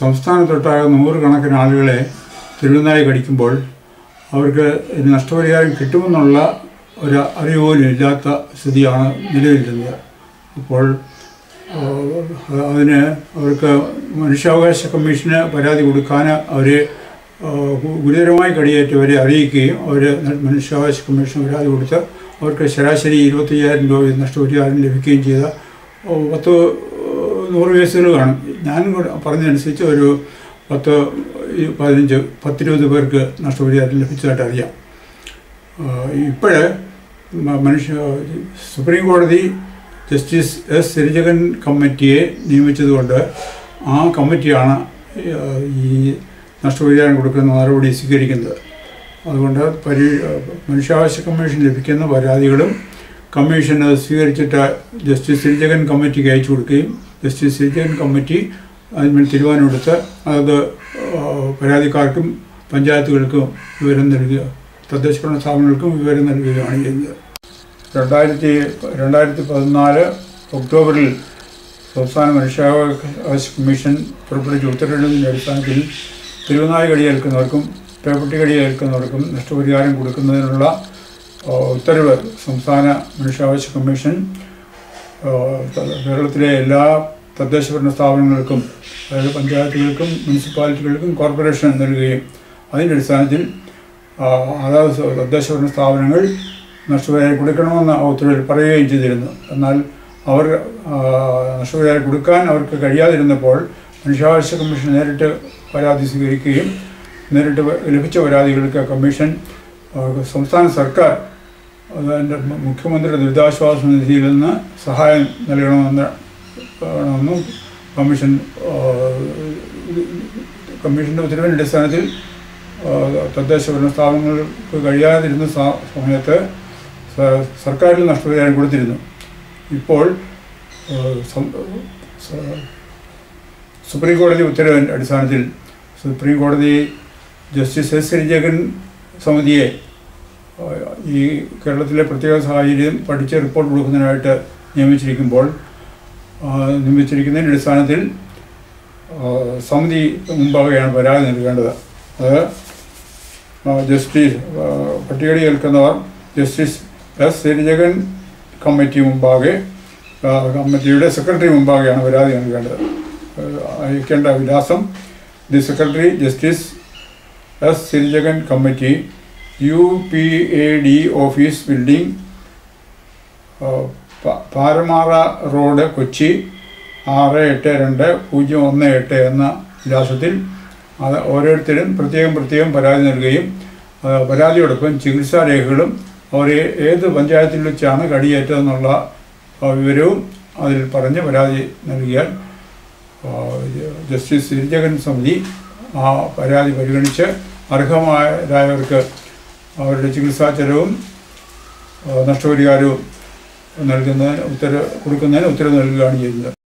സംസ്ഥാനത്തൊട്ടാകെ നൂറുകണക്കിന് ആളുകളെ തിരുവനായി കടിക്കുമ്പോൾ അവർക്ക് ഇതിന് നഷ്ടപരിഹാരം കിട്ടുമെന്നുള്ള ഒരു അറിവ് പോലും ഇല്ലാത്ത സ്ഥിതിയാണ് നിലവിലിരുന്നത് അപ്പോൾ ആഹ്, അതിന് അവർക്ക് മനുഷ്യാവകാശ കമ്മീഷന് പരാതി കൊടുക്കാൻ അവർ ഗുരുതരമായി കടിയേറ്റവരെ അറിയിക്കുകയും അവർ മനുഷ്യാവകാശ കമ്മീഷന് പരാതി കൊടുത്ത് അവർക്ക് ശരാശരി ഇരുപത്തയ്യായിരം രൂപ വീതം നഷ്ടപരിഹാരം ലഭിക്കുകയും ചെയ്ത ഓ, പത്ത് നൂറ് കേസുകൾ കാണും ഞാൻ കൂടെ പറഞ്ഞതനുസരിച്ച് ഒരു പത്ത് ഈ പതിനഞ്ച് പത്തിരുപത് പേർക്ക് നഷ്ടപരിഹാരം ലഭിച്ചതായിട്ട് അറിയാം ഇപ്പോഴ് മനുഷ്യ സുപ്രീം കോടതി ജസ്റ്റിസ് എസ് സിരിജകൻ കമ്മിറ്റിയെ നിയമിച്ചതുകൊണ്ട് ആ കമ്മിറ്റിയാണ് ഏഹ്, ഈ നഷ്ടപരിഹാരം കൊടുക്കുന്ന നടപടി സ്വീകരിക്കുന്നത് അതുകൊണ്ട് പരി മനുഷ്യാവകാശ കമ്മീഷൻ ലഭിക്കുന്ന പരാതികളും കമ്മീഷൻ അത് സ്വീകരിച്ചിട്ട് ജസ്റ്റിസ് സിരിജകൻ കമ്മിറ്റിക്ക് അയച്ചു കൊടുക്കുകയും ജസ്റ്റിസ് സിരിജകൻ കമ്മിറ്റി അതിന്മേൽ തീരുമാനമെടുത്ത് അത് ഏഹ്, പരാതിക്കാർക്കും പഞ്ചായത്തുകൾക്കും വിവരം നൽകുക തദ്ദേശ ഭരണ സ്ഥാപനങ്ങൾക്കും വിവരം നൽകുകയാണ് ചെയ്യുന്നത് രണ്ടായിരത്തി രണ്ടായിരത്തി പതിനാല് ഒക്ടോബറിൽ സംസ്ഥാന മനുഷ്യാവകാശ കമ്മീഷൻ പുറപ്പെടുവിച്ച ഉത്തരവിൻ്റെ അടിസ്ഥാനത്തിൽ തിരുവനായി കടിയേൽക്കുന്നവർക്കും പേപ്പട്ടി കടിയേൽക്കുന്നവർക്കും നഷ്ടപരിഹാരം കൊടുക്കുന്നതിനുള്ള ആ, ഉത്തരവ് സംസ്ഥാന മനുഷ്യാവകാശ കമ്മീഷൻ ആ, ത- കേരളത്തിലെ എല്ലാ തദ്ദേശ ഭരണ സ്ഥാപനങ്ങൾക്കും അതായത് പഞ്ചായത്തുകൾക്കും മുനിസിപ്പാലിറ്റികൾക്കും കോർപ്പറേഷൻ നൽകുകയും അതിൻ്റെ അടിസ്ഥാനത്തിൽ ആ, അതാത് സ- തദ്ദേശ ഭരണ സ്ഥാപനങ്ങൾ നഷ്ടപരിഹാരം കൊടുക്കണമെന്ന് ആ ഉത്തരവിൽ പറയുകയും ചെയ്തിരുന്നു എന്നാൽ അവർ ആ, നഷ്ടപരിഹാരം കൊടുക്കാൻ അവർക്ക് കഴിയാതിരുന്നപ്പോൾ മനുഷ്യാവകാശ കമ്മീഷൻ നേരിട്ട് പരാതി സ്വീകരിക്കുകയും നേരിട്ട് വ- ലഭിച്ച പരാതികൾക്ക് കമ്മീഷൻ ആ, സംസ്ഥാന സർക്കാർ അതിൻ്റെ മുഖ്യമന്ത്രിയുടെ ദുരിതാശ്വാസ നിധിയിൽ നിന്ന് സഹായം നൽകണമെന്ന് വേണമെന്നും കമ്മീഷൻ ആ, കമ്മീഷൻ്റെ ഉത്തരവിൻ്റെ അടിസ്ഥാനത്തിൽ ആ, തദ്ദേശ ഭരണ സ്ഥാപനങ്ങൾക്ക് കഴിയാതിരുന്ന സ- സമയത്ത് സ- സർക്കാരിൽ നഷ്ടപരിഹാരം കൊടുത്തിരുന്നു ഇപ്പോൾ ആ, സം- സ- സുപ്രീം കോടതി ഉത്തരവിൻ്റെ അടിസ്ഥാനത്തിൽ സുപ്രീം കോടതി ജസ്റ്റിസ് എസ് ശ്രീജഗൻ സമിതിയെ ആ, ഈ കേരളത്തിലെ പ്രത്യേക സാഹചര്യം പഠിച്ച് റിപ്പോർട്ട് കൊടുക്കുന്നതിനായിട്ട് നിയമിച്ചിരിക്കുമ്പോൾ ആ, നിയമിച്ചിരിക്കുന്നതിൻ്റെ അടിസ്ഥാനത്തിൽ ആ, സമിതി മുമ്പാകെയാണ് പരാതി നൽകേണ്ടത് അത് ആ, ജസ്റ്റിസ് ആ, പട്ടികടി കേൾക്കുന്നവർ ജസ്റ്റിസ് എസ് ശ്രീജഗൻ കമ്മിറ്റി മുമ്പാകെ ആ, കമ്മിറ്റിയുടെ സെക്രട്ടറി മുമ്പാകെയാണ് പരാതി നൽകേണ്ടത് ആ, അയക്കേണ്ട വിലാസം the secretary justice S Sirijagan committee U P A D office building ആ, പ- പാരമാറ റോഡ് കൊച്ചി ആറ് എട്ട് രണ്ട് പൂജ്യം ഒന്ന് എട്ട് എന്ന വിലാസത്തിൽ അത് ഓരോരുത്തരും പ്രത്യേകം പ്രത്യേകം പരാതി നൽകുകയും ആ, പരാതിയോടൊപ്പം ചികിത്സാ രേഖകളും അവർ ഏത് പഞ്ചായത്തിൽ വെച്ചാണ് കടിയേറ്റതെന്നുള്ള ആ, വിവരവും അതിൽ പറഞ്ഞ് പരാതി നൽകിയാൽ ആ, ജസ്റ്റിസ് സിരിജകൻ സമിതി ആ പരാതി പരിഗണിച്ച് അർഹമായവർക്ക് അവരുടെ ചികിത്സാ ചെലവും ആ, നഷ്ടപരിഹാരവും നൽകുന്നതിന് ഉത്തരവ് കൊടുക്കുന്നതിന് ഉത്തരവ് നൽകുകയാണ് ചെയ്യുന്നത്